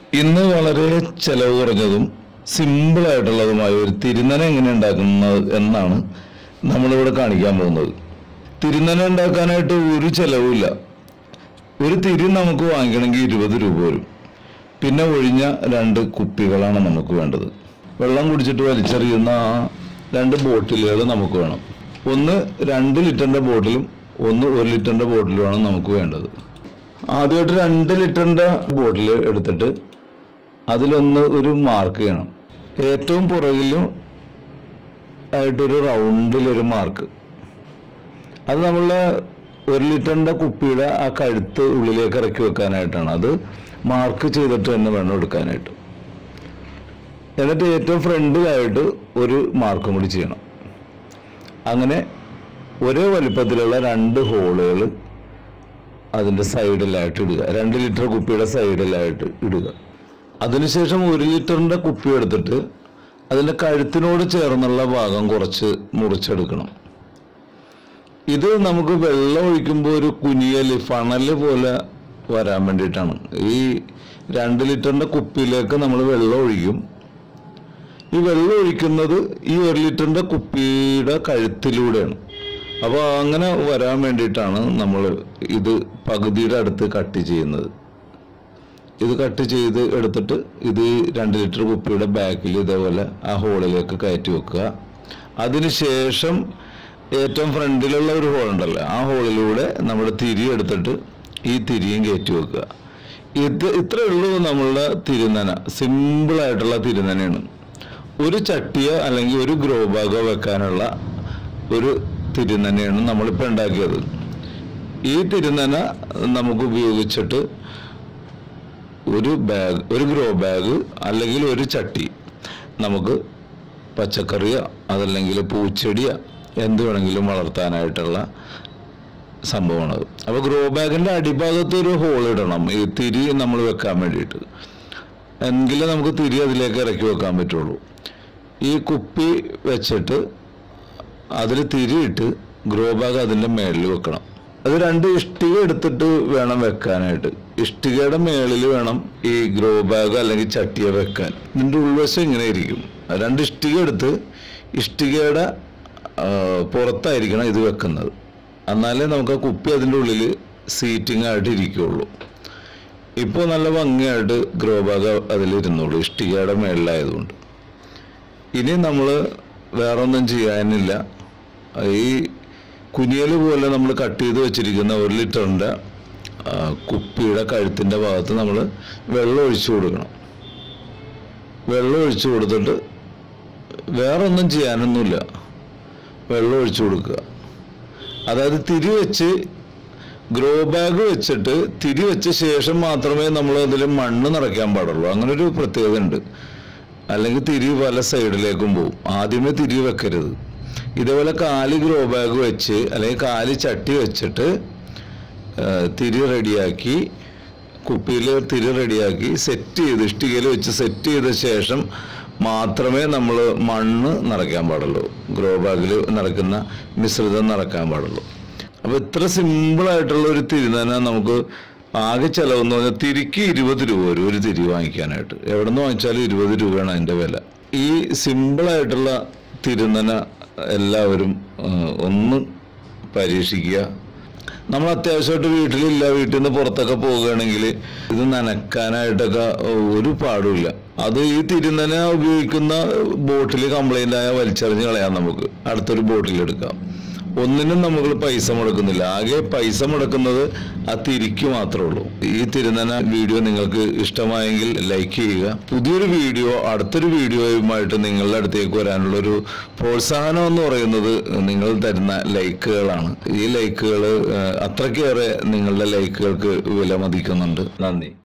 ഇന്ന് വളരെ ചെലവ് കുറഞ്ഞതും സിമ്പിളായിട്ടുള്ളതുമായ ഒരു തിരുനന എങ്ങനെ ഉണ്ടാക്കുന്നത് എന്നാണ് നമ്മളിവിടെ കാണിക്കാൻ പോകുന്നത് തിരുനന ഉണ്ടാക്കാനായിട്ട് ഒരു ചെലവുമില്ല ഒരു തിരി നമുക്ക് വാങ്ങിക്കണമെങ്കിൽ ഇരുപത് രൂപ വരും പിന്നെ ഒഴിഞ്ഞ രണ്ട് കുപ്പികളാണ് നമുക്ക് വേണ്ടത് വെള്ളം കുടിച്ചിട്ട് വലിച്ചെറിയുന്ന ആ രണ്ട് ബോട്ടിലുകൾ നമുക്ക് വേണം ഒന്ന് രണ്ട് ലിറ്ററിൻ്റെ ബോട്ടിലും ഒന്ന് ഒരു ലിറ്ററിൻ്റെ ബോട്ടിലുമാണ് നമുക്ക് വേണ്ടത് ആദ്യമായിട്ട് രണ്ട് ലിറ്ററിൻ്റെ ബോട്ടിൽ എടുത്തിട്ട് അതിലൊന്ന് ഒരു മാർക്ക് ചെയ്യണം ഏറ്റവും പുറകിലും ആയിട്ടൊരു റൗണ്ടിലൊരു മാർക്ക് അത് നമ്മളെ ഒരു ലിറ്ററിൻ്റെ കുപ്പിയുടെ ആ കഴുത്ത് ഉള്ളിലേക്ക് ഇറക്കി വെക്കാനായിട്ടാണ് അത് മാർക്ക് ചെയ്തിട്ട് തന്നെ വേണം എടുക്കാനായിട്ട് എന്നിട്ട് ഏറ്റവും ഫ്രണ്ടിലായിട്ട് ഒരു മാർക്കും കൂടി ചെയ്യണം അങ്ങനെ ഒരേ വലിപ്പത്തിലുള്ള രണ്ട് ഹോളുകൾ അതിൻ്റെ സൈഡിലായിട്ട് ഇടുക രണ്ട് ലിറ്റർ കുപ്പിയുടെ സൈഡിലായിട്ട് ഇടുക അതിനുശേഷം ഒരു ലിറ്ററിൻ്റെ കുപ്പി എടുത്തിട്ട് അതിൻ്റെ കഴുത്തിനോട് ചേർന്നുള്ള ഭാഗം കുറച്ച് മുറിച്ചെടുക്കണം ഇത് നമുക്ക് വെള്ളം ഒഴിക്കുമ്പോൾ ഒരു കുനിയൽ ഫണല് പോലെ വരാൻ വേണ്ടിയിട്ടാണ് ഈ രണ്ട് ലിറ്ററിൻ്റെ കുപ്പിയിലേക്ക് നമ്മൾ വെള്ളം ഒഴിക്കും ഈ വെള്ളം ഒഴിക്കുന്നത് ഈ ഒരു ലിറ്ററിൻ്റെ കുപ്പിയുടെ കഴുത്തിലൂടെയാണ് അപ്പോൾ അങ്ങനെ വരാൻ വേണ്ടിയിട്ടാണ് നമ്മൾ ഇത് പകുതിയുടെ അടുത്ത് കട്ട് ചെയ്യുന്നത് ഇത് കട്ട് ചെയ്ത് എടുത്തിട്ട് ഇത് ഈ രണ്ട് ലിറ്റർ കുപ്പിയുടെ ബാക്കിൽ ഇതേപോലെ ആ ഹോളിലേക്ക് കയറ്റി വെക്കുക അതിനുശേഷം ഏറ്റവും ഫ്രണ്ടിലുള്ള ഒരു ഹോൾ ഉണ്ടല്ലോ ആ ഹോളിലൂടെ നമ്മുടെ തിരി എടുത്തിട്ട് ഈ തിരിയും കയറ്റി വെക്കുക ഇത് ഇത്രയേ ഉള്ളൂ നമ്മളുടെ തിരുനന സിമ്പിളായിട്ടുള്ള തിരുനനയാണ് ഒരു ചട്ടിയോ അല്ലെങ്കിൽ ഒരു ഗ്രോ ബാഗോ വെക്കാനുള്ള ഒരു തിരുനനയാണ് നമ്മളിപ്പോൾ ഉണ്ടാക്കിയത് ഈ തിരുനന നമുക്ക് ഉപയോഗിച്ചിട്ട് ഒരു ബാഗ് ഒരു ഗ്രോ ബാഗ് അല്ലെങ്കിൽ ഒരു ചട്ടി നമുക്ക് പച്ചക്കറിയോ അതല്ലെങ്കിൽ പൂച്ചെടിയോ എന്ത് വേണമെങ്കിലും വളർത്താനായിട്ടുള്ള സംഭവമാണത് അപ്പോൾ ഗ്രോ ബാഗിൻ്റെ അടിഭാഗത്ത് ഒരു ഹോൾ ഇടണം ഈ തിരി നമ്മൾ വെക്കാൻ വേണ്ടിയിട്ട് എങ്കിലേ നമുക്ക് തിരി അതിലേക്ക് ഇറക്കി വെക്കാൻ പറ്റുള്ളൂ ഈ കുപ്പി വെച്ചിട്ട് അതിൽ തിരിയിട്ട് ഗ്രോ ബാഗ് അതിൻ്റെ മേളിൽ വെക്കണം അത് രണ്ട് ഇഷ്ടിക എടുത്തിട്ട് വേണം വെക്കാനായിട്ട് ഇഷ്ടികയുടെ മേളിൽ വേണം ഈ ഗ്രോ ബാഗ് അല്ലെങ്കിൽ ചട്ടിയെ വെക്കാൻ ഇതിൻ്റെ ഉൾവശം ഇങ്ങനെ ഇരിക്കും രണ്ട് ഇഷ്ടിക എടുത്ത് ഇഷ്ടികയുടെ ആ, പുറത്തായിരിക്കണം ഇത് വെക്കുന്നത് എന്നാലേ നമുക്ക് ആ കുപ്പി അതിൻ്റെ ഉള്ളിൽ സീറ്റിംഗ് ആയിട്ട് ഇരിക്കുകയുള്ളൂ ഇപ്പോൾ നല്ല ഭംഗിയായിട്ട് ഗ്രോ ബാഗ് അതിലിരുന്നുള്ളൂ ഇഷ്ടികയുടെ മേളിലായതുകൊണ്ട് ഇനി നമ്മൾ വേറെ ഒന്നും ചെയ്യാനില്ല ഈ കുനിയൽ പോലെ നമ്മൾ കട്ട് ചെയ്ത് വെച്ചിരിക്കുന്ന ഒരു ലിറ്ററിൻ്റെ ആ, കുപ്പിയുടെ കഴുത്തിൻ്റെ ഭാഗത്ത് നമ്മൾ വെള്ളം ഒഴിച്ചു കൊടുക്കണം വെള്ളം ഒഴിച്ചു കൊടുത്തിട്ട് വേറെ ഒന്നും ചെയ്യാനൊന്നുമില്ല വെള്ളം ഒഴിച്ചു കൊടുക്കുക അതായത് തിരി വെച്ച് ഗ്രോ ബാഗ് വെച്ചിട്ട് തിരി വെച്ച ശേഷം മാത്രമേ നമ്മൾ അതിൽ മണ്ണ് നിറയ്ക്കാൻ പാടുള്ളൂ അങ്ങനെ ഒരു പ്രത്യേകത ഉണ്ട് അല്ലെങ്കിൽ തിരി പല സൈഡിലേക്കും പോകും ആദ്യമേ തിരി വെക്കരുത് ഇതേപോലെ കാല് ഗ്രോ ബാഗ് വെച്ച് അല്ലെങ്കിൽ കാല് ചട്ടി വെച്ചിട്ട് ആ, തിരി റെഡിയാക്കി കുപ്പിയിൽ തിരി റെഡിയാക്കി സെറ്റ് ചെയ്ത് ഇഷ്ടികയിൽ വെച്ച് സെറ്റ് ചെയ്ത ശേഷം മാത്രമേ നമ്മൾ മണ്ണ് നിറയ്ക്കാൻ പാടുള്ളൂ ഗ്രോ ബാഗിൽ നിറയ്ക്കുന്ന മിശ്രിതം നിറയ്ക്കാൻ പാടുള്ളൂ അപ്പോൾ ഇത്ര സിമ്പിളായിട്ടുള്ള ഒരു തിരുനന നമുക്ക് ആകെ ചിലവെന്ന് പറഞ്ഞാൽ തിരിക്ക് ഇരുപത് രൂപ വരും ഒരു തിരി വാങ്ങിക്കാനായിട്ട് എവിടെ നിന്ന് വാങ്ങിച്ചാലും ഇരുപത് രൂപയാണ് അതിൻ്റെ വില ഈ സിമ്പിളായിട്ടുള്ള തിരുനന എല്ലാവരും ആ, ഒന്ന് പരീക്ഷിക്കുക നമ്മൾ അത്യാവശ്യമായിട്ട് വീട്ടിലില്ല വീട്ടിൽ നിന്ന് പുറത്തൊക്കെ പോവുകയാണെങ്കിൽ ഇത് നനക്കാനായിട്ടൊക്കെ ഒരു പാടുമില്ല അത് ഈ തിരുനന ഉപയോഗിക്കുന്ന ബോട്ടിൽ കംപ്ലൈൻ്റ് ആയ വലിച്ചെറിഞ്ഞ് കളയാം നമുക്ക് അടുത്തൊരു ബോട്ടിൽ എടുക്കാം ഒന്നിനും നമുക്ക് പൈസ മുടക്കുന്നില്ല ആകെ പൈസ മുടക്കുന്നത് ആ തിരിക്ക് മാത്രമേ ഉള്ളൂ ഈ തിരുനന വീഡിയോ നിങ്ങൾക്ക് ഇഷ്ടമായെങ്കിൽ ലൈക്ക് ചെയ്യുക പുതിയൊരു വീഡിയോ അടുത്തൊരു വീഡിയോയുമായിട്ട് നിങ്ങളുടെ അടുത്തേക്ക് വരാനുള്ള ഒരു പ്രോത്സാഹനം എന്ന് പറയുന്നത് നിങ്ങൾ തരുന്ന ലൈക്കുകളാണ് ഈ ലൈക്കുകൾ അത്രയ്ക്കേറെ നിങ്ങളുടെ ലൈക്കുകൾക്ക് വില മതിക്കുന്നുണ്ട് നന്ദി